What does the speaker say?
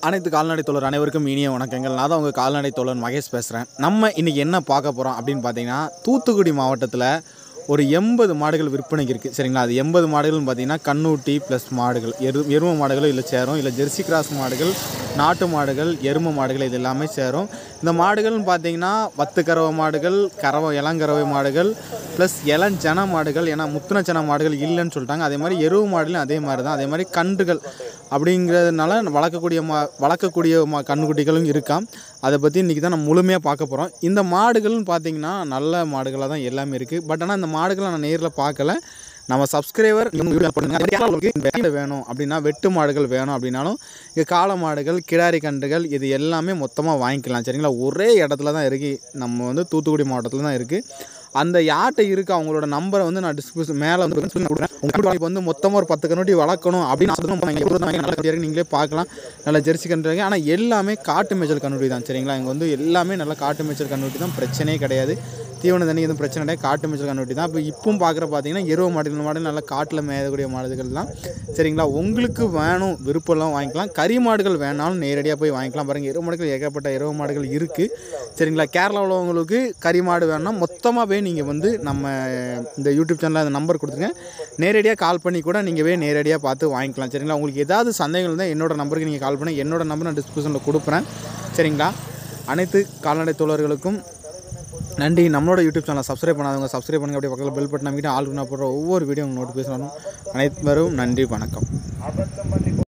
அனைத்து கால்நடை தோழர் அனைவருக்கும் இனிய வணக்கங்கள் நான் தான் உங்கள் கால்நடை தோழர் மகேஷ் பேசுகிறேன் நம்ம இன்றைக்கி என்ன பார்க்க போகிறோம் அப்படின்னு பார்த்தீங்கன்னா தூத்துக்குடி மாவட்டத்தில் ஒரு எண்பது மாடுகள் விற்பனைக்கு இருக்குது சரிங்களா அது எண்பது மாடுகள்னு பார்த்தீங்கன்னா கண்ணூட்டி ப்ளஸ் மாடுகள் எரு எரும மாடுகள் இல்லை சேரும் இல்லை ஜெர்சி கிராஸ் மாடுகள் நாட்டு மாடுகள் எரும மாடுகள் இது எல்லாமே சேரும் இந்த மாடுகள்னு பார்த்தீங்கன்னா வத்து கறவை மாடுகள் கறவை இளங்கறவை மாடுகள் ப்ளஸ் இளஞ்சன மாடுகள் ஏன்னா முத்துன சன மாடுகள் இல்லைன்னு சொல்லிட்டாங்க அதே மாதிரி எருவு மாடுலையும் அதே மாதிரி தான் அதே மாதிரி கன்றுகள் அப்படிங்கிறதுனால வளர்க்கக்கூடிய மா வளர்க்கக்கூடிய மா கன்றுக்குட்டிகளும் இருக்காம் அதை பற்றி இன்றைக்கி தான் நம்ம முழுமையாக பார்க்க போகிறோம் இந்த மாடுகள்னு பார்த்தீங்கன்னா நல்ல மாடுகளாக தான் எல்லாமே இருக்குது பட் ஆனால் இந்த மாடுகளை நான் நேரில் பார்க்கல நம்ம சப்ஸ்கிரைபர் வேணும் அப்படின்னா வெட்டு மாடுகள் வேணும் அப்படின்னாலும் இங்கே காளை மாடுகள் கிடாரி கன்றுகள் இது எல்லாமே மொத்தமாக வாங்கிக்கலாம் சரிங்களா ஒரே இடத்துல தான் இருக்குது நம்ம வந்து தூத்துக்குடி மாவட்டத்தில் தான் இருக்குது அந்த யார்கிட்ட இருக்குது அவங்களோட நம்பரை வந்து நான் டிஸ்கிரிப்ஷன் மேலே வந்து கொடுக்குறேன் உங்களுக்கு வந்து மொத்தமாக ஒரு பத்து கண்ணுட்டி வளர்க்கணும் அப்படின்னு ஆசைப்பட்டா இங்க ஊர்ல தான் நல்ல கண்ணுட்டி இருக்கு, நீங்களே பார்க்கலாம் நல்ல ஜெர்சி கன்று இருக்கு ஆனால் எல்லாமே காட்டு மேய்ச்சல் கண்ணுட்டி தான் சரிங்களா இங்கே வந்து எல்லாமே நல்ல காட்டு மேய்ச்சல் கண்ணுட்டி தான் பிரச்சனையே கிடையாது தீவன தண்ணி எதுவும் பிரச்சனை கிடையாது காட்டு மேய்ச்சல் கண்ணுட்டி தான் இப்போ இப்பவும் பார்க்குற பார்த்தீங்கன்னா எருவ மாடுகள் மாடு நல்லா காட்டில் மேயக்கூடிய மாடுகள் தான் சரிங்களா உங்களுக்கு வேணும் விருப்பம்லாம் வாங்கிக்கலாம் கறி மாடுகள் வேணாலும் நேரடியாக போய் வாங்கிக்கலாம் பாருங்கள் எருவ மாடுகள் ஏகப்பட்ட எருவ மாடுகள் இருக்குது சரிங்களா கேரளா உள்ளவங்களுக்கு கறி மாடு வேணும்னா மொத்தமாக போய் நீங்கள் வந்து நம்ம இந்த யூடியூப் சேனலில் அந்த நம்பர் கொடுத்துருங்க நேரடியாக கால் பண்ணி கூட நீங்கள் போய் நேரடியாக பார்த்து வாங்கிக்கலாம் சரிங்களா உங்களுக்கு ஏதாவது சந்தேகம் இருந்தால் என்னோட நம்பருக்கு நீங்கள் கால் பண்ணி என்னோட நம்பர் நான் டிஸ்கிரிப்ஷனில் கொடுக்குறேன் சரிங்களா அனைத்து கால்நடை தோழர்களுக்கும் நன்றி நம்மளோட யூடியூப் சேனலை சப்ஸ்கிரைப் பண்ணாதவங்க சப்ஸ்கிரைப் பண்ணுங்க அப்படியே பக்கத்தில் பெல் பட்டன் அமைக்கிட்டு ஆளுக்கு நான் போடுற ஒவ்வொரு வீடியோ உங்களுக்கு நோட்டிஃபிகேஷன் வரும் அனைவரும் நன்றி வணக்கம்